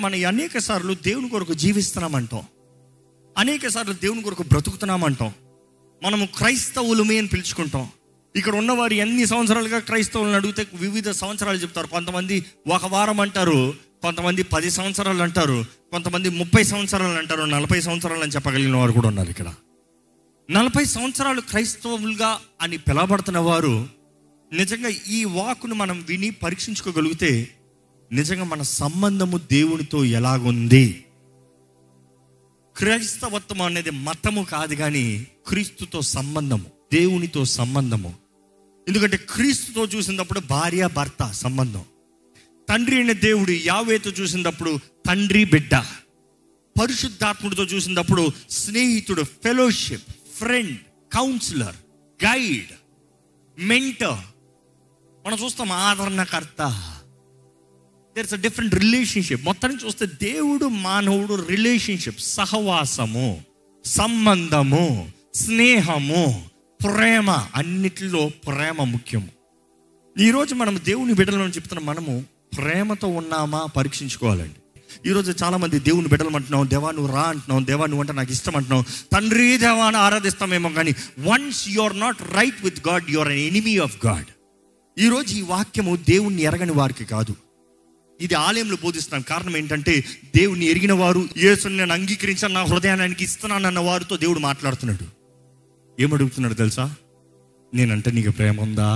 మన అనేక సార్లు దేవుని కొరకు జీవిస్తున్నామంటాం అనేక సార్లు దేవుని కొరకు బ్రతుకుతున్నామంటాం మనము క్రైస్తవులమే అని పిలుచుకుంటాం ఇక్కడ ఉన్నవారు ఎన్ని సంవత్సరాలుగా క్రైస్తవులను అడిగితే వివిధ సంవత్సరాలు చెప్తారు కొంతమంది ఒక వారం అంటారు కొంతమంది పది సంవత్సరాలు అంటారు కొంతమంది ముప్పై సంవత్సరాలు అంటారు నలభై సంవత్సరాలు అని చెప్పగలిగిన వారు కూడా ఉన్నారు ఇక్కడ నలభై సంవత్సరాలు క్రైస్తవులుగా అని పిలవబడుతున్న వారు నిజంగా ఈ వాకును మనం విని పరీక్షించుకోగలిగితే నిజంగా మన సంబంధము దేవునితో ఎలాగుంది క్రైస్తవత్వం అనేది మతము కాదు కానీ క్రీస్తుతో సంబంధము దేవునితో సంబంధము ఎందుకంటే క్రీస్తుతో చూసినప్పుడు భార్య భర్త సంబంధం తండ్రి అయిన దేవుడు యావేతో చూసినప్పుడు తండ్రి బిడ్డ పరిశుద్ధాత్ముడితో చూసినప్పుడు స్నేహితుడు fellowship friend counsellor guide mentor మనం చూస్తాం ఆదరణకర్త దేర్స్ అ డిఫరెంట్ రిలేషన్షిప్ మొత్తాన్ని చూస్తే దేవుడు మానవుడు రిలేషన్షిప్ సహవాసము సంబంధము స్నేహము ప్రేమ అన్నిటిలో ప్రేమ ముఖ్యము ఈరోజు మనం దేవుని బిడ్డలను చెప్తున్న మనము ప్రేమతో ఉన్నామా పరీక్షించుకోవాలండి ఈరోజు చాలా మంది దేవుని బిడ్డలు అంటున్నాం దేవా నువ్వు రా అంటున్నావు దేవా నువ్వు అంటే నాకు ఇష్టం అంటున్నావు తండ్రి దేవాను ఆరాధిస్తామేమో కానీ once you are not right with God you are an enemy of God ఈరోజు ఈ వాక్యము దేవుణ్ణి ఎరగని వారికి కాదు ఇది ఆలయంలో బోధిస్తున్నాం కారణం ఏంటంటే దేవుని ఎరిగిన వారు యేసుని నేను అంగీకరించాను నా హృదయానికి ఇస్తున్నానన్న వారితో దేవుడు మాట్లాడుతున్నాడు ఏమడుగుతున్నాడు తెలుసా నేనంటే నీకు ప్రేమ ఉందా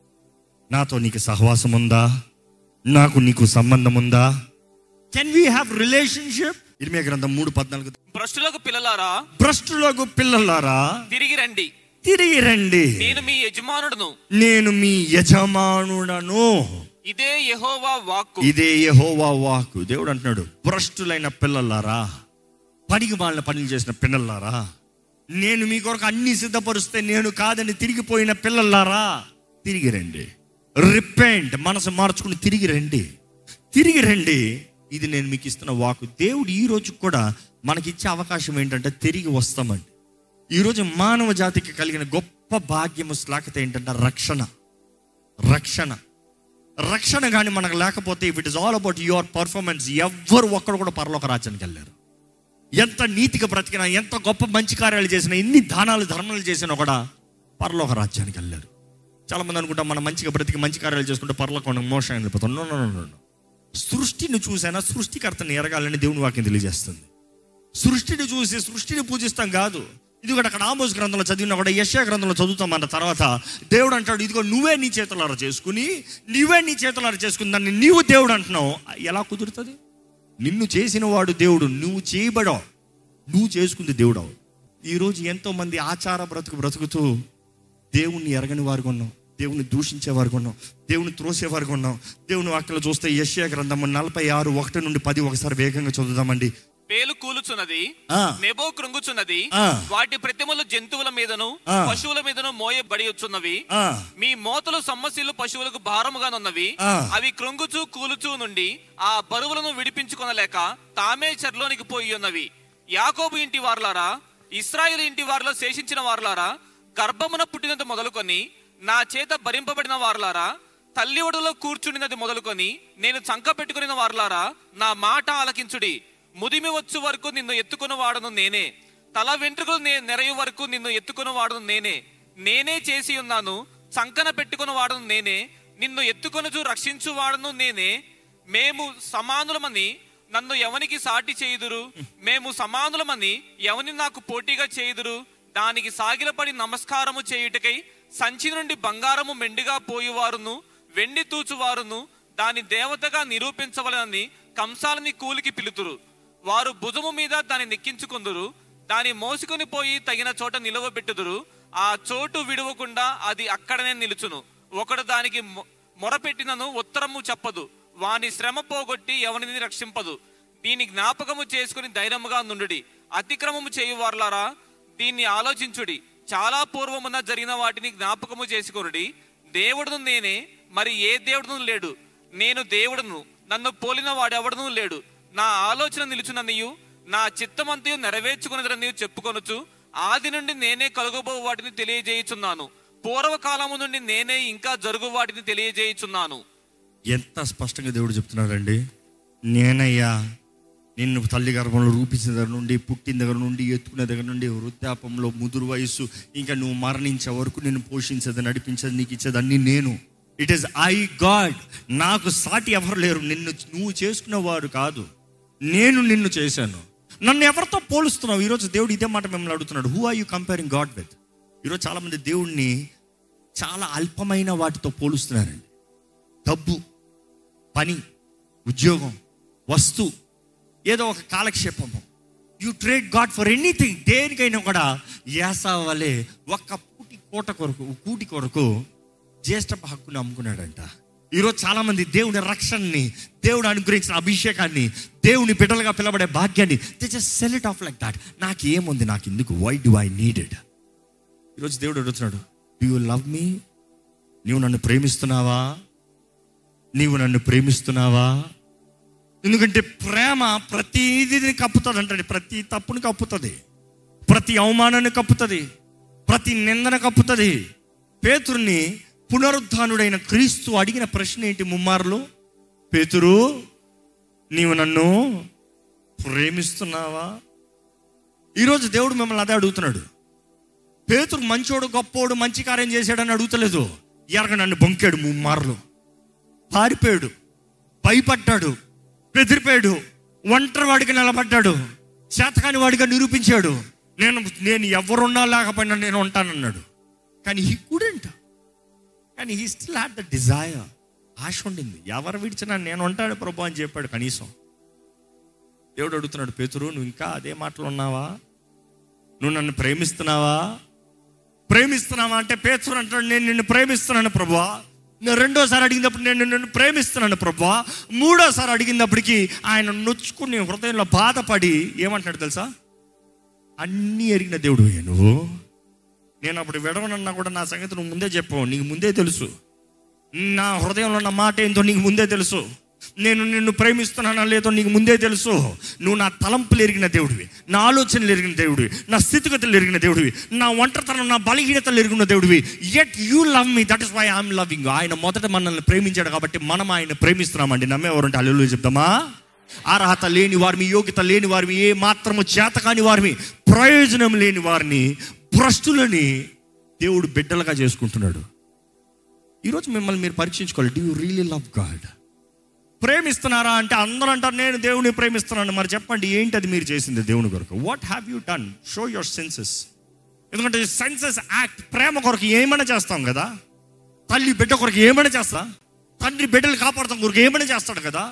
నాతో నీకు సహవాసం ఉందా నాకు నీకు సంబంధం ఉందా కెన్ వీ హ్యావ్ రిలేషన్షిప్ ఇరిమే గ్రంథం మూడు పద్నాలుగు భ్రష్టులకు పిల్లలారా భ్రష్టులకు పిల్లలారా తిరిగి రండి తిరిగి రండి నేను మీ యజమానుడును నేను మీ యజమానుడను ఇదే యెహోవా వాక్కు ఇదే యెహోవా వాకు దేవుడు అంటున్నాడు భ్రష్టులైన పిల్లలారా పనికి మాలిన పనులు చేసిన పిల్లలారా నేను మీ కొరకు అన్ని సిద్ధపరుస్తే నేను కాదని తిరిగిపోయిన పిల్లలారా తిరిగి రండి రిపెంట్ మనసు మార్చుకుని తిరిగి రండి తిరిగి రండి ఇది నేను మీకు ఇస్తున్న వాకు దేవుడు ఈ రోజు కూడా మనకిచ్చే అవకాశం ఏంటంటే తిరిగి వస్తామండి ఈరోజు మానవ జాతికి కలిగిన గొప్ప భాగ్యము శ్లాకత ఏంటంటే రక్షణ రక్షణ రక్షణ కానీ మనకు లేకపోతే if it is all about your performance ఎవ్వరు ఒక్కడు కూడా పరలోక రాజ్యానికి వెళ్ళారు ఎంత నీతిగా బ్రతికినా ఎంత గొప్ప మంచి కార్యాలు చేసినా ఎన్ని దానాలు ధర్మాలు చేసినా కూడా పరలోక రాజ్యానికి వెళ్ళారు చాలా మంది అనుకుంటాం మనం మంచిగా బ్రతికి మంచి కార్యాలు చేసుకుంటే పరలోకం మోసం వెళ్ళిపోతాం నో నో నో నో సృష్టిని చూసైనా సృష్టికర్తని ఎరగాలని దేవుని వాక్యం తెలియజేస్తుంది సృష్టిని చూసి సృష్టిని పూజిస్తాం కాదు ఇది కూడా అక్కడ ఆమోస్ గ్రంథంలో చదివినా కూడా యశా గ్రంథంలో చదువుతాం అన్న తర్వాత దేవుడు అంటాడు ఇదిగో నువ్వే నీ చేతులారా చేసుకుని నువ్వే నీ చేతులారా చేసుకుని దాన్ని నీవు దేవుడు అంటున్నావు ఎలా కుదురుతుంది నిన్ను చేసిన వాడు దేవుడు నువ్వు చేయబడవు నువ్వు చేసుకుంది దేవుడు ఈరోజు ఎంతో మంది ఆచార బ్రతుకు బ్రతుకుతూ దేవుణ్ణి ఎరగని వారు ఉన్నాం దేవుని దూషించే వారు ఉన్నాం దేవుని త్రోసే వారు ఉన్నాం దేవుని వాక్యలో చూస్తే యశ్యా గ్రంథము నలభై ఆరు ఒకటి నుండి పది ఒకసారి వేగంగా చదువుదామండి పేలు కూలుచున్నది ఆ. నెబో కృంగుచున్నది ఆ. వాటి ప్రతిమలు జంతువుల మీదను ఆ. పశువుల మీదను మోయబడి వచ్చున్నవి ఆ, మీ మోతలు సమ్మసిల్లు పశువులకు భారముగానున్నవి ఆ. అవి కృంగుచూ కూలుచూ నుండి ఆ బరువులను విడిపించుకొనలేక తామే చెర్లోనికి పోయి ఉన్నవి యాకోబు ఇంటి వారులారా ఇస్రాయేల్ ఇంటి వారిలో శేషించిన వారులారా గర్భమున పుట్టినది మొదలుకొని నా చేత భరింపబడిన వారులారా తల్లి ఒడిలో కూర్చుండినది మొదలుకొని నేను చంక పెట్టుకుని వారులారా నా మాట ఆలకించుడి ముదిమి వచ్చు వరకు నిన్ను ఎత్తుకుని వాడను నేనే తల వెంట్రుకలు నే నెరయు వరకు నిన్ను ఎత్తుకుని వాడను నేనే నేనే చేసి ఉన్నాను చంకన పెట్టుకుని వాడను నేనే నిన్ను ఎత్తుకొనుచు రక్షించు వాడను నేనే మేము సమానులమని నన్ను ఎవనికి సాటి చేయుదురు మేము సమానులమని ఎవని నాకు పోటీగా చేయుదురు దానికి సాగిలపడి నమస్కారము చేయుటకై సంచి నుండి బంగారము మెండుగా పోయువారును వెండి తూచువారును దాని దేవతగా నిరూపించవలనని కంసాలని కూలికి పిలుతురు వారు భుజము మీద దాన్ని నెక్కించుకుందురు దాన్ని మోసుకొని పోయి తగిన చోట నిలవబెట్టుదురు ఆ చోటు విడవకుండా అది అక్కడనే నిలుచును ఒకడు దానికి మొ- మొరపెట్టినను ఉత్తరము చెప్పదు వాని శ్రమ పోగొట్టి ఎవరిని రక్షింపదు దీని జ్ఞాపకము చేసుకుని ధైర్యముగా నుండుడి అతిక్రమము చేయువార్లారా దీన్ని ఆలోచించుడి చాలా పూర్వమున జరిగిన వాటిని జ్ఞాపకము చేసుకొనుడి దేవుడును నేనే మరి ఏ దేవుడును లేడు నేను దేవుడును నన్ను పోలిన వాడెవడును లేడు నా ఆలోచన నిలుచుననియు నా చిత్తమంతయు నెరవేర్చుకున్నదని చెప్పుకొనుచు ఆది నుండి నేనే కలుగబో వాటిని తెలియజేయుచున్నాను పూర్వకాలము నుండి నేనే ఇంకా జరుగు వాటిని తెలియజేయుచున్నాను ఎంత స్పష్టంగా దేవుడు చెప్తున్నాడండి నేనయ్యా నిన్ను తల్లి గర్భంలో రూపించిన దగ్గర నుండి పుట్టిన దగ్గర నుండి ఎత్తుకునే దగ్గర నుండి వృద్ధాపంలో ముదురు వయస్సు ఇంకా నువ్వు మరణించే వరకు నేను పోషించేది నడిపించేది నీకు ఇచ్చేది అన్ని నేను ఇట్ ఈస్ ఐ గాడ్ నాకు సాటి ఎవరు లేరు నిన్ను నువ్వు చేసుకునేవారు కాదు నేను నిన్ను చేశాను నన్ను ఎవరితో పోలుస్తున్నావు ఈరోజు దేవుడు ఇదే మాట మిమ్మల్ని అడుగుతున్నాడు who are you comparing God with ఈరోజు చాలామంది దేవుణ్ణి చాలా అల్పమైన వాటితో పోలుస్తున్నారండి డబ్బు పని ఉద్యోగం వస్తు ఏదో ఒక కాలక్షేపము you trade God for anything దేనికైనా కూడా యాసా వలె ఒక్క పూటి కోట కొరకు కూటి కొరకు జ్యేష్ఠ హక్కుని అమ్ముకున్నాడంట ఈరోజు చాలా మంది దేవుని రక్షణని దేవుడు అనుగ్రహించిన అభిషేకాన్ని దేవుని బిడ్డలుగా పిలబడే భాగ్యాన్ని they just sell it off like that నాకు ఏముంది నాకు ఎందుకు వై డు ఐ నీడెడ్ ఈరోజు దేవుడు అడుగుతున్నాడు డూ యూ లవ్ మీ నీవు నన్ను ప్రేమిస్తున్నావా నీవు నన్ను ప్రేమిస్తున్నావా ఎందుకంటే ప్రేమ ప్రతిదీ కప్పుతుంది అంటే ప్రతి తప్పుని కప్పుతుంది ప్రతి అవమానాన్ని కప్పుతుంది ప్రతి నిందన కప్పుతుంది పేతుర్ని పునరుద్ధానుడైన క్రీస్తు అడిగిన ప్రశ్న ఏంటి ముమ్మారులు పేతురు నీవు నన్ను ప్రేమిస్తున్నావా ఈరోజు దేవుడు మిమ్మల్ని అదే అడుగుతున్నాడు పేతురు మంచోడు గొప్పోడు మంచి కార్యం చేశాడని అడుగుతలేదు ఎరగ నన్ను బొంకాడు ముమ్మారులు పారిపోయాడు భయపడ్డాడు బెదిరిపోయాడు ఒంటరి వాడికి నిలబడ్డాడు చేతకాని వాడిగా నిరూపించాడు నేను నేను ఎవరున్నా లేకపోయినా నేను ఉంటానన్నాడు కానీ హీ కుడెంట్ కానీ he still had the desire ఆశ ఉండింది ఎవరు విడిచినా నేను ఉంటాను ప్రభు అని చెప్పాడు కనీసం దేవుడు అడుగుతున్నాడు పేతురు నువ్వు ఇంకా అదే మాటలు ఉన్నావా నువ్వు నన్ను ప్రేమిస్తున్నావా ప్రేమిస్తున్నావా అంటే పేతురు అంటాడు నేను నిన్ను ప్రేమిస్తున్నాను ప్రభా నేను రెండోసారి అడిగినప్పుడు నేను నిన్ను ప్రేమిస్తున్నాను ప్రభా మూడోసారి అడిగినప్పటికీ ఆయన నొచ్చుకుని హృదయంలో బాధపడి ఏమంటాడు తెలుసా అన్నీ ఎరిగిన దేవుడు నువ్వు నేను అప్పుడు విడవనన్నా కూడా నా సంగతి నువ్వు ముందే చెప్పావు నీకు ముందే తెలుసు నా హృదయంలో ఉన్న మాట ఏంటో నీకు ముందే తెలుసు నేను నిన్ను ప్రేమిస్తున్నానా లేదో నీకు ముందే తెలుసు నువ్వు నా తలంపులు ఎరిగిన దేవుడివి నా ఆలోచనలు ఎరిగిన దేవుడివి నా స్థితిగతులు ఎరిగిన దేవుడివి నా ఒంటరితనం నా బలహీనతలు ఎరిగిన దేవుడివి yet you love me that is why I'm loving ఆయన మొదట మనల్ని ప్రేమించాడు కాబట్టి మనం ఆయన ప్రేమిస్తున్నామండి నమ్మేవారంటే అల్లు చెప్తామా అర్హత లేని వారిని యోగ్యత లేని వారిని ఏ మాత్రము చేత కాని వారిని ప్రయోజనం లేని వారిని భ్రష్టులని దేవుడు బిడ్డలుగా చేసుకుంటున్నాడు ఈరోజు మిమ్మల్ని మీరు పరీక్షించుకోవాలి do you really love God ప్రేమిస్తున్నారా అంటే అందరూ అంటారు నేను దేవుని ప్రేమిస్తున్నాను మరి చెప్పండి ఏంటి అది మీరు చేసింది దేవుని కొరకు what have you done show your senses ఎందుకంటే సెన్సెస్ యాక్ట్ ప్రేమ కొరకు ఏమైనా చేస్తాం కదా తల్లి బిడ్డ కొరకు ఏమైనా చేస్తా తండ్రి బిడ్డలు కాపాడతాం కొరకు ఏమైనా చేస్తాడు కదా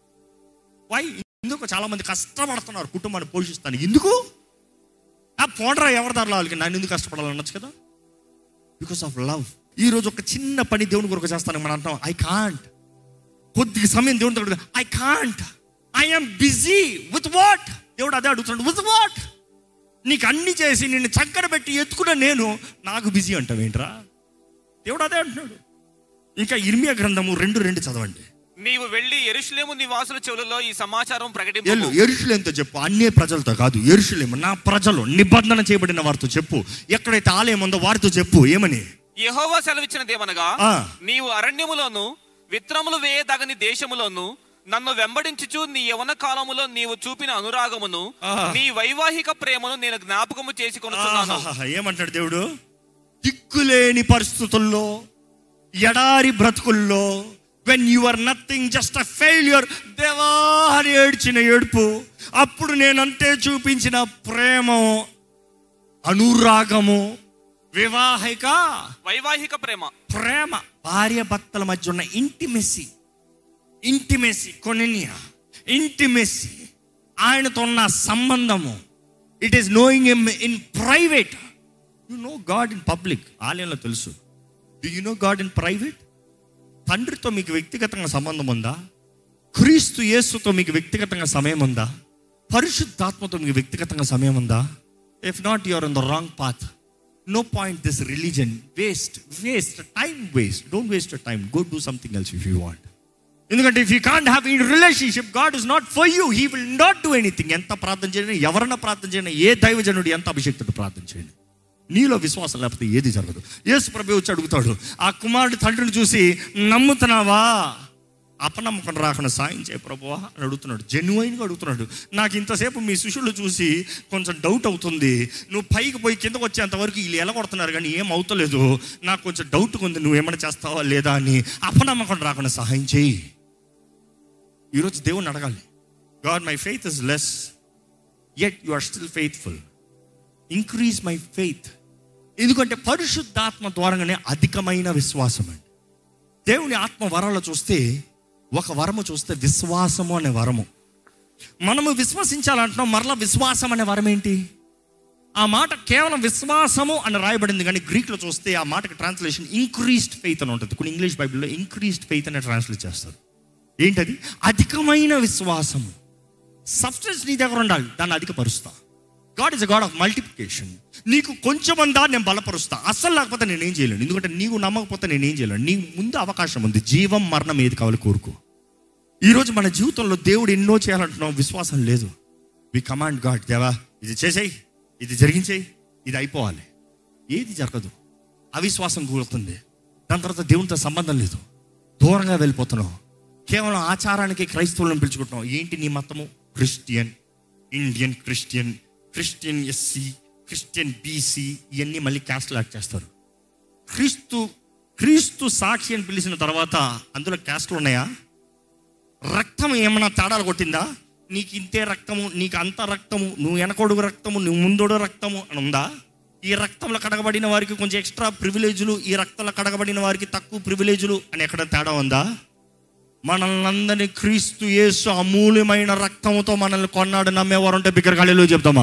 వై ఎందుకు చాలా మంది కష్టపడుతున్నారు కుటుంబాన్ని పోషిస్తాను ఎందుకు ఆ పోండరా ఎవరి దారిలో వాళ్ళకి నన్ను ఎందుకు కష్టపడాలి అనొచ్చు కదా బికాస్ ఆఫ్ లవ్ ఈ రోజు ఒక చిన్న పని దేవుని కొరకు చేస్తాను మనం అంటాం ఐ కాంట్ కొద్ది సమయం దేవుని దగ్గర I can't I'm busy with what దేవుడు అదే అడుగుతున్నాడు విత్ వాట్ నీకు అన్ని చేసి నిన్ను చక్కర పెట్టి ఎత్తుకున్న నేను నాకు బిజీ అంటావేంట్రా దేవుడు అదే అంటున్నాడు ఇంకా ఇర్మియా గ్రంథము రెండు రెండు చదవండి నీవు వెళ్ళి ఎరుషులేము నివాసుల చెవులలో ఈ సమాచారం ప్రకటింపు ఎల్లు ఎరుషులేంతో చెప్పు అన్య ప్రజలతో కాదు ఎరుషులేము నా ప్రజలు నిబంధన చేయబడిన వారితో చెప్పు ఎక్కడైతే ఆలయం ఉందో వారితో చెప్పు ఏమని యెహోవా సెలవిచ్చినదేమనగా ఆ. నీవు అరణ్యములోను విత్తనములు వేయదగని దేశములోను నన్ను వెంబడించుచు నీ యవన కాలములో నీవు చూపిన అనురాగమును ఆ. నీ వైవాహిక ప్రేమను నేను జ్ఞాపకము చేసి కొనుచున్నాను ఆహాహా, ఏమంటాడు దేవుడు దిక్కులేని పరిస్థితుల్లో ఎడారి బ్రతుకుల్లో when you are nothing just a failure దేవా అని ఏడ్చిన ఏడుపు అప్పుడు నేనంతే చూపించిన ప్రేమ అనురాగము వివాహిక వైవాహిక ప్రేమ ప్రేమ భార్య భర్తల మధ్య ఉన్న ఇంటిమెసి ఇంటిమెసి కొనినియా ఇంటిమెసి ఆయనతో ఉన్న సంబంధము it is knowing him in private you know God in public ఆలయంలో తెలుసు do you know God in private తండ్రితో మీకు వ్యక్తిగతంగా సంబంధం ఉందా క్రీస్తు యేసుతో మీకు వ్యక్తిగతంగా సమయం ఉందా పరిశుద్ధాత్మతో మీకు వ్యక్తిగతంగా సమయం ఉందా if not your in the wrong path no point this religion waste waste time waste don't waste time go do something else if you want ఎందుకంటే if you can't have in relationship God is not for you he will not do anything ఎంత ప్రార్థన చేయను ఎవరన్నా ప్రార్థన చేయను ఏ దైవజనుడు ఎంత అభిషక్తుడు ప్రార్థన చేయండి నీలో విశ్వాసం లేకపోతే ఏది జరగదు యేసు ప్రభు వచ్చి అడుగుతాడు ఆ కుమారుడు తండ్రిని చూసి నమ్ముతున్నావా అపనమ్మకం రాకుండా సాయం చేయ ప్రభువా అని అడుగుతున్నాడు జెన్యున్గా అడుగుతున్నాడు నాకు ఇంతసేపు మీ శిష్యులు చూసి కొంచెం డౌట్ అవుతుంది నువ్వు పైకి పోయి కిందకు వచ్చేంత వరకు వీళ్ళు ఎలా కొడుతున్నారు కానీ ఏం అవుతలేదు నాకు కొంచెం డౌట్ ఉంది నువ్వు ఏమైనా చేస్తావా లేదా అని అపనమ్మకం రాకుండా సహాయం చేయి ఈరోజు దేవుణ్ణి అడగాలి God my faith is less yet you are still faithful increase my faith ఎందుకంటే పరిశుద్ధాత్మ ద్వారానే అధికమైన విశ్వాసం అండి దేవుని ఆత్మ వరాలు చూస్తే ఒక వరము చూస్తే విశ్వాసము అనే వరము మనము విశ్వసించాలంటున్నాం మరలా విశ్వాసం అనే వరం ఏంటి ఆ మాట కేవలం విశ్వాసము అని రాయబడింది కానీ గ్రీక్లో చూస్తే ఆ మాటకి ట్రాన్స్లేషన్ ఇంక్రీస్డ్ ఫెయిత్ అని ఉంటుంది కొన్ని ఇంగ్లీష్ బైబిల్లో ఇంక్రీస్డ్ ఫెయిత్ అనే ట్రాన్స్లేట్ చేస్తారు ఏంటది అధికమైన విశ్వాసము సబ్స్టెన్స్ నీ దగ్గర ఉండాలి దాన్ని అధికపరుస్తా God is a God of multiplication నీకు కొంచెం అందా నేను బలపరుస్తా అస్సలు లేకపోతే నేనేం చేయలేను ఎందుకంటే నీకు నమ్మకపోతే నేనేం చేయలేను నీ ముందు అవకాశం ఉంది జీవం మరణం ఏది కావాలి కోరుకో ఈరోజు మన జీవితంలో దేవుడు ఎన్నో చేయాలంటున్నాం విశ్వాసం లేదు వి కమాండ్ గాడ్ దేవా ఇది చేసేయి ఇది జరిగించేయి ఇది అయిపోవాలి ఏది జరగదు అవిశ్వాసం కూడుతుంది దాని తర్వాత దేవునితో సంబంధం లేదు దూరంగా వెళ్ళిపోతున్నావు కేవలం ఆచారానికి క్రైస్తవులను పిలుచుకుంటున్నావు ఏంటి నీ మతము Christian Indian Christian Christian SC Christian BC ఇవన్నీ మళ్ళీ క్యాస్ట్ యాడ్ చేస్తారు క్రీస్తు క్రీస్తు సాక్షి అని పిలిచిన తర్వాత అందులో క్యాస్ట్లు ఉన్నాయా రక్తం ఏమైనా తేడాలు కొట్టిందా నీకు ఇంతే రక్తము నీకు అంత రక్తము నువ్వు వెనకొడుగు రక్తము నువ్వు ముందోడు రక్తము అని ఉందా ఈ రక్తంలో కడగబడిన వారికి కొంచెం ఎక్స్ట్రా ప్రివిలేజులు ఈ రక్తంలో కడగబడిన వారికి తక్కువ ప్రివిలేజులు అని ఎక్కడ తేడా ఉందా మనల్ని అందరినీ క్రీస్తు యేసు అమూల్యమైన రక్తంతో మనల్ని కొన్నాడు నమ్మేవారు ఉంటే బిగ్గర గాలిలో చెప్తామా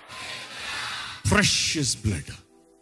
ఫ్రెషియస్ బ్లడ్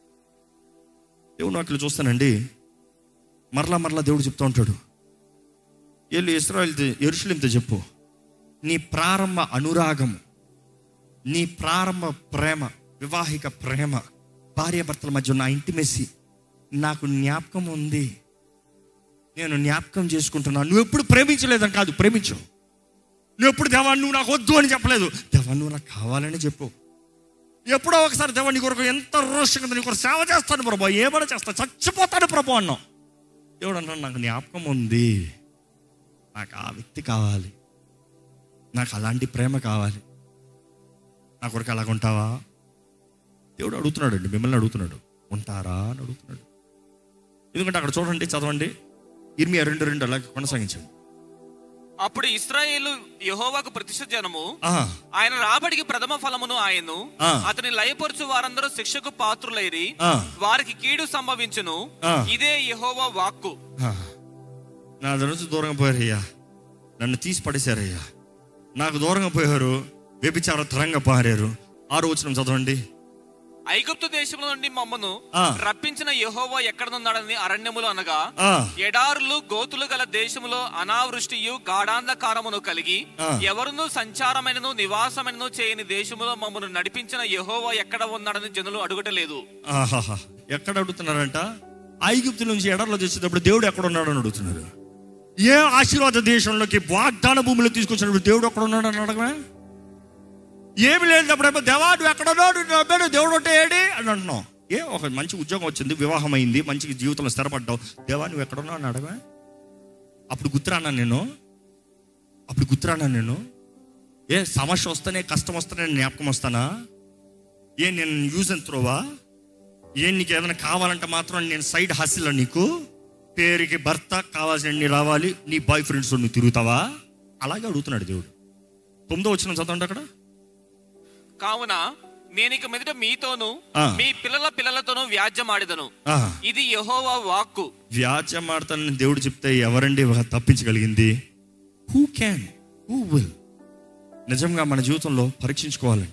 దేవుడు అట్లా చూస్తానండి మరలా మరలా దేవుడు చెప్తూ ఉంటాడు వెళ్ళి ఇస్రాయల్ ఎరుషులింతో చెప్పు నీ ప్రారంభ అనురాగము నీ ప్రారంభ ప్రేమ వివాహిక ప్రేమ భార్యాభర్తల మధ్య ఉన్న ఇంటిమెసి నాకు జ్ఞాపకం ఉంది నేను జ్ఞాపకం చేసుకుంటున్నాను నువ్వు ఎప్పుడు ప్రేమించలేదని కాదు ప్రేమించు నువ్వు ఎప్పుడు దేవా నువ్వు నాకు వద్దు అని చెప్పలేదు దేవా నువ్వు నాకు కావాలని చెప్పు ఎప్పుడో ఒకసారి దేవా నీ కొరకు ఎంత రోషంగా నీ కొరకు సేవ చేస్తాను ప్రభా ఏమైనా చేస్తా చచ్చిపోతాను ప్రభు అన్నావు దేవుడు అన్నాడు నాకు జ్ఞాపకం ఉంది నాకు ఆ వ్యక్తి కావాలి నాకు అలాంటి ప్రేమ కావాలి నా కొరకు అలాగ ఉంటావా దేవుడు అడుగుతున్నాడు అండి మిమ్మల్ని అడుగుతున్నాడు ఉంటారా అని అడుగుతున్నాడు ఎందుకంటే అక్కడ చూడండి చదవండి ఇర్మియా రెండు రెండు అలాగే కొనసాగించండి అప్పుడు ఇస్రాయేలు యెహోవాకు ప్రతిష్ఠ జనము ఆహా, ఆయన రాబడికి ప్రథమ ఫలమును ఆయను ఆ. అతని లయపరుచు వారందరూ శిక్షకు పాత్రులైరి ఆ, వారికి కీడు సంభవించును ఆ. ఇదే యెహోవా వాక్కు ఆ. నా నుంచి దూరంగా పోయారయ్యా నన్ను తీసి పడేశారయ్యా నాకు దూరంగా పోయారు వ్యభిచార తరంగా పారారు ఆరు వచ్చిన చదవండి ఐగుప్తు దేశం నుండి మమ్మను ఆ. రప్పించిన యెహోవా ఎక్కడనున్నాడని అరణ్యములు అనగా ఆ, ఎడారులు గోతులు గల దేశములో అనావృష్టియు గాఢాంధకారమును కలిగి ఆ. ఎవరును సంచారమైనను నివాసమైనను చేయని దేశములో మమ్మను నడిపించిన యెహోవా ఎక్కడ ఉన్నాడని జనులు అడుగటలేదు ఆహాహా ఎక్కడ అడుగుతున్నారంట ఐగుప్తు నుంచి ఎడర్లో చేసేటప్పుడు దేవుడు ఎక్కడ ఉన్నాడు అని అడుగుతున్నారు ఏ ఆశీర్వాద దేశంలోకి వాగ్దాన భూమిలో తీసుకొచ్చినప్పుడు దేవుడు ఎక్కడ ఉన్నాడు అని అడగమే ఏమి లేనప్పుడేమో దేవా నువ్వు ఎక్కడ ఉన్నాడు నువ్వు నమ్మాడు, దేవుడు ఉంటే ఏడి అని అంటున్నావు ఏ ఒక మంచి ఉద్యోగం వచ్చింది వివాహం అయింది మంచి జీవితంలో స్థిరపడ్డావు దేవా నువ్వు ఎక్కడ ఉన్నావు అని అడగమే అప్పుడు గుర్తురానా నేను అప్పుడు గుర్తురానా నేను ఏ సమస్య వస్తేనే కష్టం వస్తేనే జ్ఞాపకం వస్తానా ఏ నేను యూజ్ అండ్ త్రోవా ఏ నీకు ఏదైనా కావాలంటే మాత్రం నేను సైడ్ హసిల్ నీకు పేరుకి భర్త కావాల్సిన రావాలి నీ బాయ్ ఫ్రెండ్స్ నువ్వు తిరుగుతావా అలాగే అడుగుతున్నాడు దేవుడు తొమ్మిదో వచ్చిన చదవండి అక్కడ కావున నేను ఇక మీదట మీతోను ఆ. మీ పిల్లల పిల్లలతోనూ వ్యాజ్యమాడిదను ఆ, ఇది యెహోవా వాక్కు వ్యాజ్యం ఆడతానని దేవుడు చెప్తే ఎవరండి తప్పించగలిగింది హూ క్యాన్ హూ విల్ నిజంగా మన జీవితంలో పరీక్షించుకోవాలండి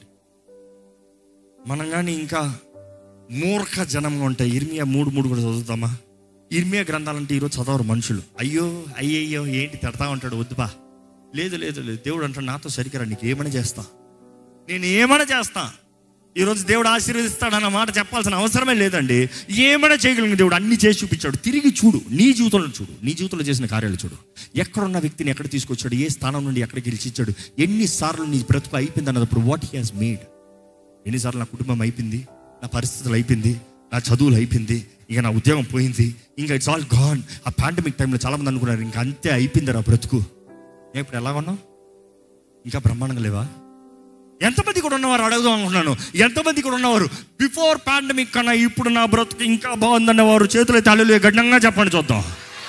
మనం కానీ ఇంకా మూర్ఖ జనంగా ఉంటాయి ఇర్మియా మూడు మూడు కూడా చదువుతామా ఇర్మియా గ్రంథాలంటే ఈరోజు చదవరు మనుషులు అయ్యో అయ్యయ్యో ఏంటి తిడతా ఉంటాడు వద్దుబా లేదు లేదు లేదు దేవుడు అంటాడు నాతో సరికరా నీకు ఏమైనా చేస్తా నేను ఏమైనా చేస్తా ఈరోజు దేవుడు ఆశీర్వదిస్తాడన్న మాట చెప్పాల్సిన అవసరమే లేదండి ఏమైనా చేయగలిగిన దేవుడు అన్ని చేసి చూపించాడు తిరిగి చూడు నీ జీవితంలో చూడు నీ జీవితంలో చేసిన కార్యాలు చూడు ఎక్కడున్న వ్యక్తిని ఎక్కడ తీసుకొచ్చాడు ఏ స్థానం నుండి ఎక్కడ గెలిచిచ్చాడు ఎన్నిసార్లు నీ బ్రతుకు అయిపోయింది అన్నప్పుడు వాట్ హీ హాజ్ మేడ్ ఎన్నిసార్లు నా కుటుంబం అయిపోయింది నా పరిస్థితులు అయిపోయింది నా చదువులు అయిపోయింది ఇక నా ఉద్యోగం పోయింది ఇంకా ఇట్స్ ఆల్ గాన్ ఆ పాండమిక్ టైంలో చాలా మంది అనుకున్నారు ఇంకా అంతే అయిపోయింది రా బ్రతుకు ఏ ఇప్పుడు ఎలా ఉన్నావు ఇంకా బ్రహ్మాండంగా లేవా ఎంతమంది కూడా ఉన్నవారు అడుగుదాం అనుకున్నాను ఎంతమంది కూడా ఉన్నవారు బిఫోర్ పాండమిక్ కన్నా ఇప్పుడు నా బ్రతుకు ఇంకా బాగుందన్న వారు చేతులు తల్లు గడ్డంగా చెప్పండి చూద్దాం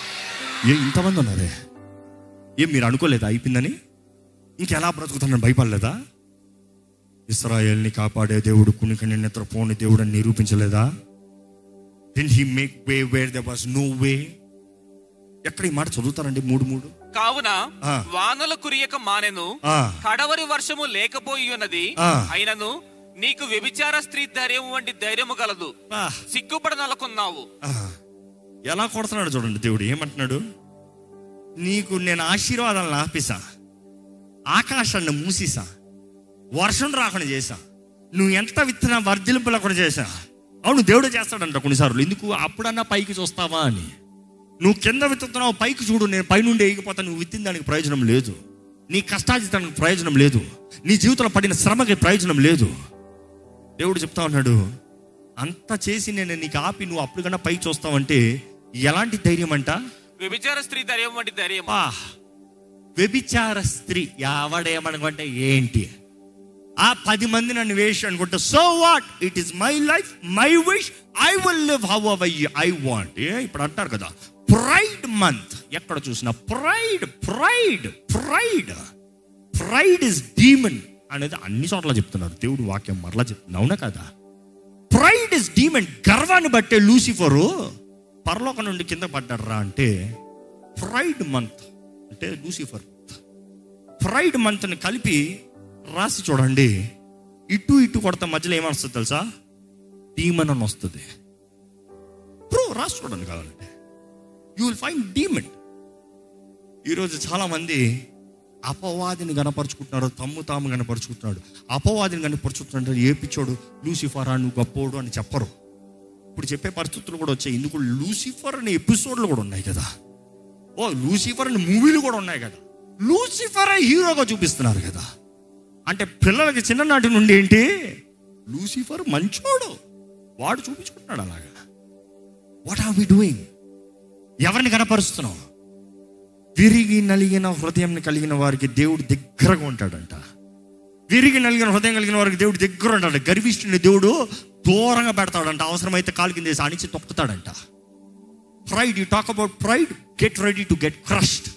ఏ ఇంతమంది ఉన్నారే ఏం మీరు అనుకోలేదా అయిపోయిందని ఇంకెలా బ్రతుకుతానని భయపడలేదా ఇస్రాయేల్ని కాపాడే దేవుడు కునికి నిన్నెత్ర పోని దేవుడు అని నిరూపించలేదా then he make way where the was no way ఎక్కడ ఈ మాట చదువుతారండి మూడు మూడు కావున ఆ. వానలు కురియక మానెను ఆ, కడవరి వర్షము లేకపోయి ఉన్నది ఆ. అయినను నీకు వ్యభిచార స్త్రీ ధైర్యం వంటి ధైర్యము గలదు ఆ, సిగ్గుపడ నలకొన్నావు ఆ. ఎలా కొడుతున్నాడు చూడండి దేవుడు ఏమంటున్నాడు నీకు నేను ఆశీర్వాదాలను ఆపేసా ఆకాశాన్ని మూసేసా వర్షం రాకుండా చేశా నువ్వు ఎంత విత్తన వర్ధిలింపు లేకుండా చేశా అవును దేవుడు చేస్తాడంట కొన్నిసార్లు ఎందుకు అప్పుడన్నా పైకి చూస్తావా అని నువ్వు కింద విత్తుతున్నావు పైకి చూడు నేను పైనుండి ఎగిపోతా నువ్వు విత్తిన దానికి ప్రయోజనం లేదు నీ కష్టాజితానికి ప్రయోజనం లేదు నీ జీవితంలో పడిన శ్రమకి ప్రయోజనం లేదు దేవుడు చెప్తా ఉన్నాడు అంత చేసి నేను నీకు ఆపి నువ్వు అప్పుడు కన్నా పైకి చూస్తావంటే ఎలాంటి ధైర్యం అంట వ్యభిచార స్త్రీ ధైర్యం వంటి ధైర్యం పా వ్యభిచార స్త్రీ ఎవడేమనుకుంటే ఏంటి ఆ పది మంది నన్ను వేసి అనుకుంటే so what it is my life my wish I will live how I want ఏ ఇప్పుడు అంటారు కదా ప్రైడ్ మంత్ ఎక్కడ చూసినా pride pride pride pride is demon అనేది అన్ని చోట్ల చెప్తున్నారు దేవుడు వాక్యం మరలా చెప్తున్నా అవునా కదా ప్రైడ్ ఇస్ డీమన్ గర్వాన్ని బట్టే లూసిఫరు పరలోకం నుండి కింద పడ్డారా అంటే ప్రైడ్ మంత్ అంటే లూసిఫర్ ప్రైడ్ మంత్ని కలిపి రాసి చూడండి ఇటు ఇటు కొడత మధ్యలో ఏమొస్తుంది తెలుసా డీమన్ అని వస్తుంది బ్రో రాసి చూడండి కావాలంటే యూ విల్ ఫైండ్ డీమన్ ఈరోజు చాలా మంది అపవాదిని గనపరుచుకుంటున్నారు తమ్ము తాము గనపరుచుకుంటున్నాడు అపవాదిని గనపరుచుకుంటున్నాడు ఏ పిచ్చోడు లూసిఫరా నువ్వు గొప్పోడు అని చెప్పరు ఇప్పుడు చెప్పే పరిస్థితులు కూడా వచ్చాయి ఇందుకు లూసిఫర్ అనే ఎపిసోడ్లు కూడా ఉన్నాయి కదా ఓ లూసిఫర్ అనే మూవీలు కూడా ఉన్నాయి కదా లూసిఫర్ హీరోగా చూపిస్తున్నారు కదా అంటే పిల్లలకి చిన్ననాటి నుండి ఏంటి లూసిఫర్ మంచోడు వాడు చూపించుకుంటున్నాడు అలాగా వాట్ ఆర్ వి డూయింగ్ ఎవరిని కనపరుస్తున్నాం విరిగి నలిగిన హృదయం కలిగిన వారికి దేవుడు దగ్గరగా ఉంటాడంట విరిగి నలిగిన హృదయం కలిగిన వారికి దేవుడు దగ్గర ఉంటాడు గర్విష్ఠుని దేవుడు దూరంగా పెడతాడంట అవసరమైతే కాలు కింద వేసి అణిచి తొక్కుతాడంట pride you talk about pride get ready to get crushed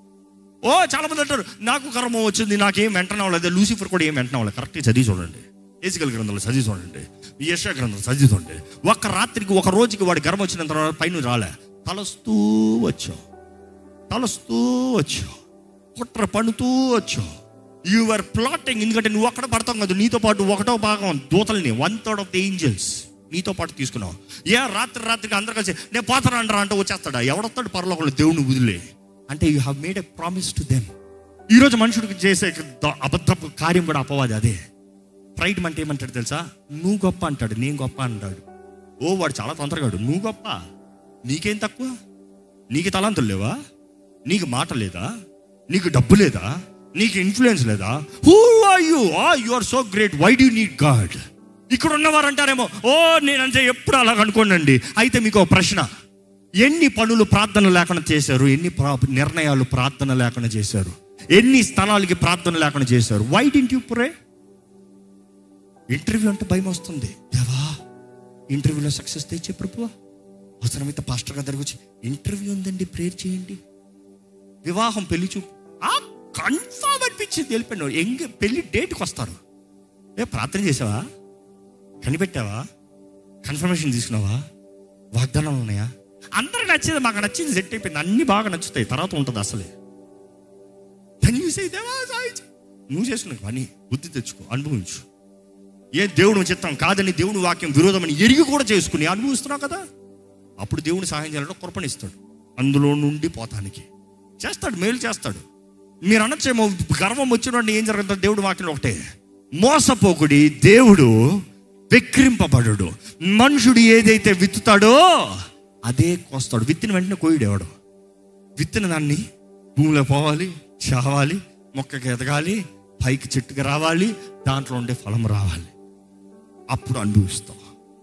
ఓ చాలా మంది అంటారు నాకు కర్మ వచ్చింది నాకేం వెంటనే అవ్వలేదు లూసిఫర్ కూడా ఏం వెంటనే అవ్వలేదు కరెక్ట్గా చదివి చూడండి ఏసికల్ గ్రంథంలో చదివి చూడండి యశా గ్రంథం చదివి చూడండి ఒక రాత్రికి ఒక రోజుకి వాడి గర్వం వచ్చిన తర్వాత పైన రాలే తలస్తూ వచ్చావు తలస్తూ వచ్చావు కుట్ర పడుతూ వచ్చావు యు ఆర్ ప్లాటింగ్ ఎందుకంటే నువ్వు అక్కడ పడతావు కదా నీతో పాటు ఒకటో భాగం దూతల్ని one third of the angels నీతో పాటు తీసుకున్నావు ఏ రాత్రి రాత్రికి అందరు కలిసి నేను పోతాను అంటారా అంటే వచ్చేస్తాడా ఎవడొస్తాడు పరలోకంలో దేవుని వదిలే అంటే you have made a promise to them ఈరోజు మనుషుడికి చేసే ద- అబద్ధపు కార్యం కూడా అపవాది అదే ప్రైడ్ అంటే ఏమంటాడు తెలుసా నువ్వు గొప్ప అంటాడు నేను గొప్ప అంటాడు ఓ వాడు చాలా తొందరగాడు నువ్వు గొప్ప నీకేం తక్కువ నీకు తలాంతులు లేవా నీకు మాట లేదా నీకు డబ్బు లేదా నీకు ఇన్ఫ్లుయెన్స్ లేదా who are you ah you are so great why do need God ఇక్కడ ఉన్నవారు అంటారేమో ఓ నేనంటే ఎప్పుడు అలాగ అనుకోనండి అయితే మీకు ఒక ప్రశ్న ఎన్ని పనులు ప్రార్థన లేకుండా చేశారు ఎన్ని ప్రా- నిర్ణయాలు ప్రార్థన లేకుండా చేశారు ఎన్ని స్థలాలకి ప్రార్థన లేకుండా చేశారు why didn't you pray interview అంటే భయం వస్తుంది దేవా ఇంటర్వ్యూలో సక్సెస్ తెచ్చే ప్రభువా అవసరమైతే పాస్టర్ గారి దగ్గరికి వచ్చి ఇంటర్వ్యూ ఉందండి ప్రేయర్ చేయండి వివాహం పెళ్లి చూపు కన్ఫామ్ అనిపించింది వెళ్ళిపోయినావు ఎంగ పెళ్లి డేట్కి వస్తారు ఏ ప్రార్థన చేసావా కనిపెట్టావా కన్ఫర్మేషన్ తీసుకున్నావా వాగ్దానాలు ఉన్నాయా అందరికి నచ్చేది మాకు నచ్చింది సెట్ అయిపోయింది అన్ని బాగా నచ్చుతాయి తర్వాత ఉంటుంది అసలే దాన్ని యూస్ అయితేవా సాయించు. నువ్వు చేసుకున్న పని బుద్ధి తెచ్చుకో అనుభవించు ఏ దేవుడు చిత్తం కాదని దేవుని వాక్యం విరోధమని ఎరిగి కూడా చేసుకుని అనుభవిస్తున్నావు కదా అప్పుడు దేవుని సహాయం చేయాలంటే కృపణిస్తాడు అందులో నుండి పోతానికి చేస్తాడు మేలు చేస్తాడు మీరు అనొచ్చేమో గర్వం వచ్చినోడిని ఏం జరుగుతుందో దేవుడు వాక్యం ఒకటే మోసపోకుడి దేవుడు వెక్రింపబడు మనుషుడు ఏదైతే విత్తుతాడో అదే కోస్తాడు విత్తిన వెంటనే కోయుడు ఎవడు విత్తిన దాన్ని భూమిలో పోవాలి చావాలి మొక్కకి ఎదగాలి పైకి చెట్టుకి రావాలి దాంట్లో ఉండే ఫలం రావాలి అప్పుడు అనుభవిస్తాం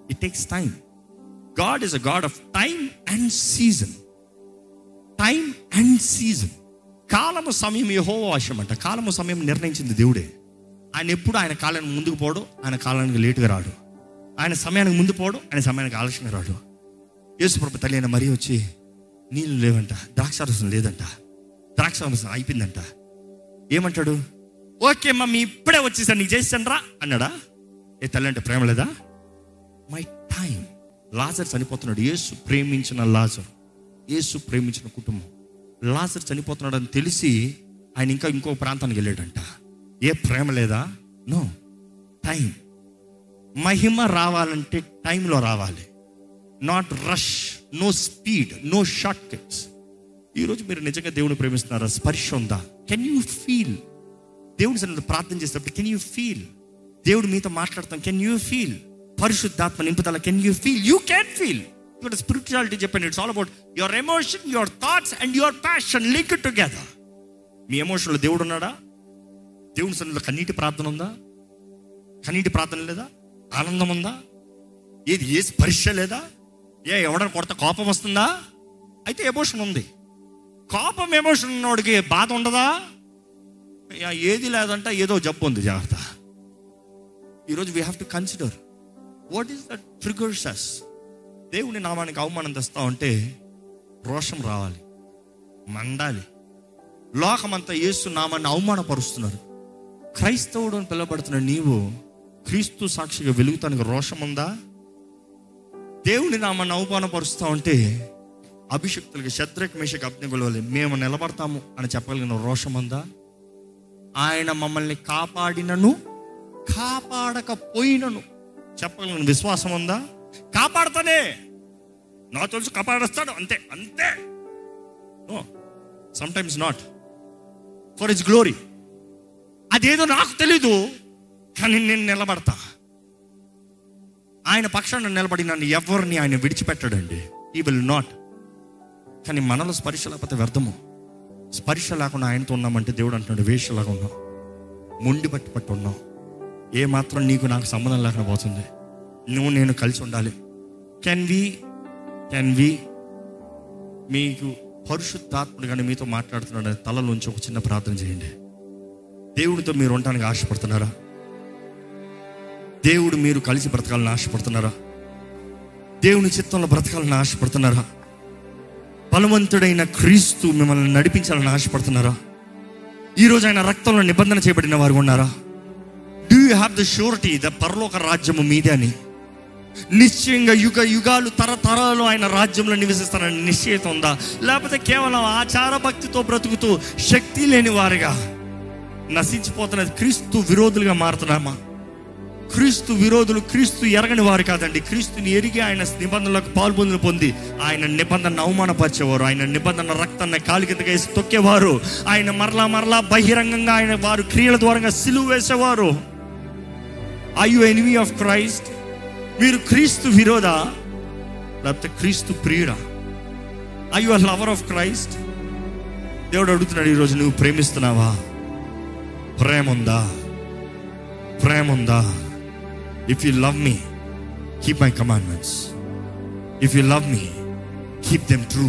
it takes time God is a God of time and season time and season కాలము సమయం యహో వశం అంట కాలము సమయం నిర్ణయించింది దేవుడే ఆయన ఎప్పుడు ఆయన కాలానికి ముందుకు పోడు ఆయన కాలానికి లేటుగా రాడు ఆయన సమయానికి ముందు పోడు ఆయన సమయానికి ఆలస్యంగా రాడు యేసుప్రభు తల్లి అయిన మరీ వచ్చి నీళ్ళు లేవంట ద్రాక్షారసం లేదంట ద్రాక్షారసం అయిపోయిందంట ఏమంటాడు ఓకే మమ్మీ ఇప్పుడే వచ్చేసాను నీకు చేసాను రా అన్నాడా ఏ తల్లి అంటే ప్రేమ లేదా మై టైం లాజర్ చనిపోతున్నాడు యేసు ప్రేమించిన లాజర్ యేసు ప్రేమించిన కుటుంబం లాజర్ చనిపోతున్నాడు అని తెలిసి ఆయన ఇంకా ఇంకో ప్రాంతానికి వెళ్ళాడంట ఏ ప్రేమ లేదా నో టైం మహిమ రావాలంటే టైంలో రావాలి not rush no speed no shortcuts ఈరోజు మీరు నిజంగా దేవుని ప్రేమిస్తున్నారా స్పర్శ ఉందా కెన్ యూ ఫీల్ దేవుని సన్నిధిలో ప్రార్థన చేసేటప్పుడు కెన్ యూ ఫీల్ దేవుడు మీతో మాట్లాడతాం కెన్ యూ ఫీల్ పరిశుద్ధాత్మ నింపుదల can you feel you can feel ఇక్కడ స్పిరిచువాలిటీ చెప్పండి it's all about your emotion your thoughts and your passion link together మీ ఎమోషన్లో దేవుడు ఉన్నాడా దేవుని సన్నిధిలో కన్నీటి ప్రార్థన ఉందా కన్నీటి ప్రార్థన లేదా ఆనందం ఉందా ఏది ఏ స్పర్శ లేదా ఏ ఎవడని కొడత కోపం వస్తుందా అయితే ఎమోషన్ ఉంది కోపం ఎమోషన్ ఉన్నవాడికి బాధ ఉండదా యా, ఏది లేదంట ఏదో జబ్బు ఉంది జాగ్రత్త ఈరోజు we have to consider what is that triggers us దేవుని నామానికి అవమానం తెస్తా ఉంటే రోషం రావాలి మండాలి లోకమంతా యేసు నామాన్ని అవమానపరుస్తున్నారు క్రైస్తవుడు అని పిలువబడుతున్న నీవు క్రీస్తు సాక్షిగా వెలుగుతానికి రోషం ఉందా దేవుని నామాన్ని అవమానపరుస్తా ఉంటే అభిషక్తులకి శత్రుక్ మేషకు అగ్నిగులవలి మేము నిలబడతాము అని చెప్పగలిగిన రోషం ఉందా ఆయన మమ్మల్ని కాపాడినను కాపాడకపోయినను చెప్పగలిగిన విశ్వాసం ఉందా కాపాడతానే నా తెలుసు కాపాడేస్తాడు అంతే అంతే no sometimes not for its glory అదేదో నాకు తెలీదు కానీ నేను నిలబడతా ఆయన పక్షాన నిలబడి నన్ను ఎవరిని ఆయన విడిచిపెట్టాడండి ఈ విల్ నాట్ కానీ మనలో స్పర్శ లేకపోతే వ్యర్థము స్పర్శ లేకుండా ఆయనతో ఉన్నామంటే దేవుడు అంటున్నాడు వేషలాగా ఉన్నాం మొండి పట్టి పట్టి ఉన్నాం ఏ మాత్రం నీకు నాకు సంబంధం లేకుండా పోతుంది నువ్వు నేను కలిసి ఉండాలి కెన్ వి కెన్ వి మీకు పరిశుద్ధాత్ముడు కానీ మీతో మాట్లాడుతున్నాడు తలలోంచి ఒక చిన్న ప్రార్థన చేయండి దేవుడితో మీరు ఉండటానికి ఆశపడుతున్నారా దేవుడు మీరు కలిసి బ్రతకాలని ఆశపడుతున్నారా దేవుని చిత్తంలో బ్రతకాలని ఆశపడుతున్నారా బలవంతుడైన క్రీస్తు మిమ్మల్ని నడిపించాలని ఆశపడుతున్నారా ఈరోజు ఆయన రక్తంలో నిబంధన చేయబడిన వారు ఉన్నారా do you have the surety the పరలోక రాజ్యము మీదే అని నిశ్చయంగా యుగ యుగాలు తరతరాలు ఆయన రాజ్యంలో నివసిస్తానని నిశ్చయిత ఉందా లేకపోతే కేవలం ఆచార భక్తితో బ్రతుకుతూ శక్తి లేని వారుగా నశించిపోతున్నది క్రీస్తు విరోధులుగా మారుతున్నామా క్రీస్తు విరోధులు క్రీస్తు ఎరగని వారు కాదండి క్రీస్తుని ఎరిగి ఆయన నిబంధనలకు పాల్పొందిన పొంది ఆయన నిబంధన అవమానపరిచేవారు ఆయన నిబంధన రక్తాన్ని కాలు కిందకి వేసి తొక్కేవారు ఆయన మరలా మరలా బహిరంగంగా ఆయన వారు క్రియల ద్వారా సిలువ వేసేవారు I you enemy of Christ మీరు క్రీస్తు విరోధ లేకపోతే క్రీస్తు ప్రియుడా I you lover of Christ దేవుడు అడుగుతున్నాడు ఈరోజు నువ్వు ప్రేమిస్తున్నావా ప్రేమ ఉందా ప్రేమ ఉందా if you love me keep my commandments if you love me keep them true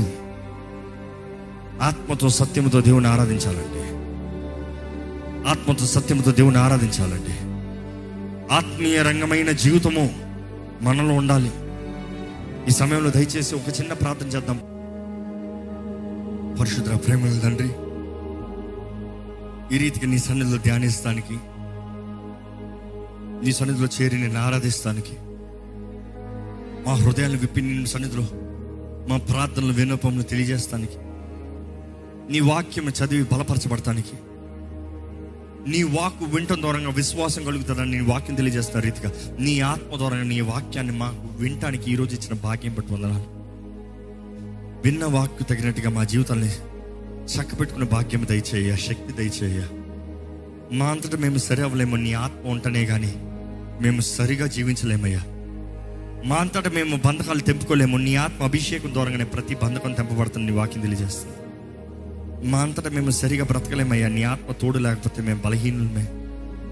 ఆత్మతో సత్యముతో దేవుని ఆరాధించాలండి ఆత్మతో సత్యముతో దేవుని ఆరాధించాలండి ఆత్మీయ రంగమైన జీవితము మనలో ఉండాలి ఈ సమయంలో దయచేసి ఒక చిన్న ప్రార్థన చేద్దాం పరిశుద్ర ప్రేమల తండ్రి ఈ రీతిగా నీ సన్నిధిలో ధ్యానిస్తానికి నీ సన్నిధిలో చేరి నేను ఆరాధిస్తానికి మా హృదయాన్ని విప్పి నీ సన్నిధిలో మా ప్రార్థనలు వినోపములు తెలియజేస్తానికి నీ వాక్యం చదివి బలపరచబడటానికి నీ వాక్కు వింటం ద్వారా విశ్వాసం కలుగుతుందని నీ వాక్యం తెలియజేస్తున్న రీతిగా నీ ఆత్మ ద్వారా నీ వాక్యాన్ని మాకు వినటానికి ఈరోజు ఇచ్చిన భాగ్యం బట్టి వందనాలు విన్న వాక్కు తగినట్టుగా మా జీవితాన్ని చక్కబెట్టుకున్న భాగ్యం దయచేయ శక్తి దయచేయ మా అంతటా మేము సరి అవ్వలేము నీ ఆత్మ ఉంటనే కానీ మేము సరిగా జీవించలేమయ్యా మా అంతటా మేము బంధకాలు తెంపుకోలేము నీ ఆత్మ అభిషేకం ద్వారానే ప్రతి బంధకం తెంపబడుతుంది నీ వాక్యం తెలియజేస్తుంది మా అంతటా మేము సరిగా బ్రతకలేమయ్యా నీ ఆత్మ తోడు లేకపోతే మేము బలహీనులమే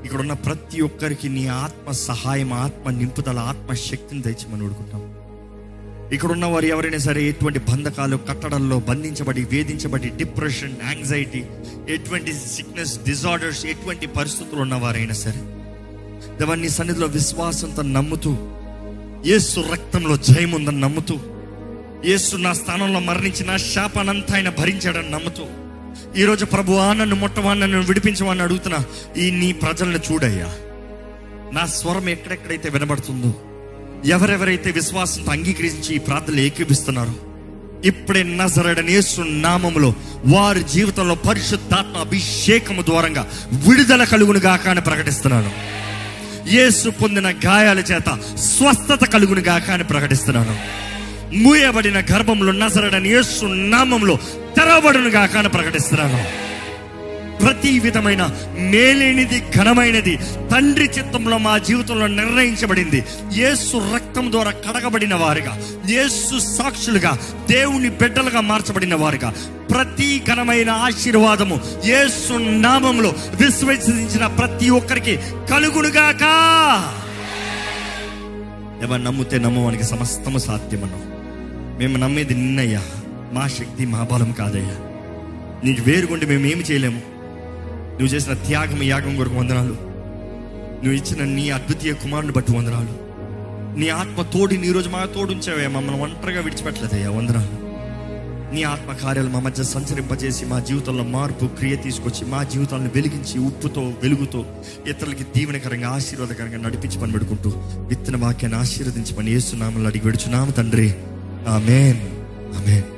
ఇక్కడ ఉన్న ప్రతి ఒక్కరికి నీ ఆత్మ సహాయం ఆత్మ నింపుదల ఆత్మ శక్తిని తెచ్చమని అడుగుతాం ఇక్కడ ఉన్న వారు ఎవరైనా సరే ఎటువంటి బంధకాలు కట్టడల్లో బంధించబడి వేధించబడి డిప్రెషన్ యాంగ్జైటీ ఎటువంటి సిక్నెస్ డిజార్డర్స్ ఎటువంటి పరిస్థితులు ఉన్నవారైనా సరే దేవాన్ని సన్నిధిలో విశ్వాసంతో నమ్ముతూ యేసు రక్తంలో జయం ఉందని నమ్ముతూ యేసు నా స్థానంలో మరణించిన శాపానంతా ఆయన భరించాడని నమ్ముతూ ఈరోజు ప్రభు నన్ను ముట్టవా నన్ను విడిపించమని అడుగుతున్నా ఈ నీ ప్రజలను చూడయ్యా నా స్వరం ఎక్కడెక్కడైతే వినబడుతుందో ఎవరెవరైతే విశ్వాసంతో అంగీకరించి ఈ ప్రార్థనలు ఏకీపిస్తున్నారో ఇప్పుడే నజరడని యేసు నామములో వారి జీవితంలో పరిశుద్ధాత్మ అభిషేకము ద్వారంగా విడుదల కలుగును గాక అని ప్రకటిస్తున్నాను యేసు పొందిన గాయాల చేత స్వస్థత కలుగును గాక అని ప్రకటిస్తున్నాను మూయబడిన గర్భంలో నజరడని యేసు నామంలో తెరవబడును గాక అని ప్రకటిస్తున్నాను ప్రతి విధమైన మేలేనిది ఘనమైనది తండ్రి చిత్తంలో మా జీవితంలో నిర్ణయించబడింది యేసు రక్తం ద్వారా కడగబడిన వారుగా యేసు సాక్షులుగా దేవుని బిడ్డలుగా మార్చబడిన వారుగా ప్రతి ఘనమైన ఆశీర్వాదము యేసు నామంలో విశ్వసించిన ప్రతి ఒక్కరికి కలుగునుగాక ఎవరు నమ్మితే నమ్మవానికి సమస్తము సాధ్యమన్నాం మేము నమ్మేది నిన్నయ్యా మా శక్తి మా బలం కాదయ్యా నీకు వేరుగుండి మేము ఏమి చేయలేము నువ్వు చేసిన త్యాగం యాగం కొరకు వందనాలు నువ్వు ఇచ్చిన నీ అద్వితీయ కుమారుని బట్టి వందనాలు నీ ఆత్మ తోడి నీ రోజు మా తోడుంచావే మమ్మల్ని ఒంటరిగా విడిచిపెట్టలేదయ్యా వందనాలు నీ ఆత్మ కార్యాలు మా మధ్య సంచరింపజేసి మా జీవితంలో మార్పు క్రియ తీసుకొచ్చి మా జీవితాలను వెలిగించి ఉప్పుతో వెలుగుతో ఇతరులకి దీవెనకరంగా ఆశీర్వాదకరంగా నడిపించి పని పెడుకుంటూ విత్తన వాక్యాన్ని ఆశీర్వదించి పని ఏసునామలు అడిగి విడుచున్నాము తండ్రి ఆమెన్ ఆమెన్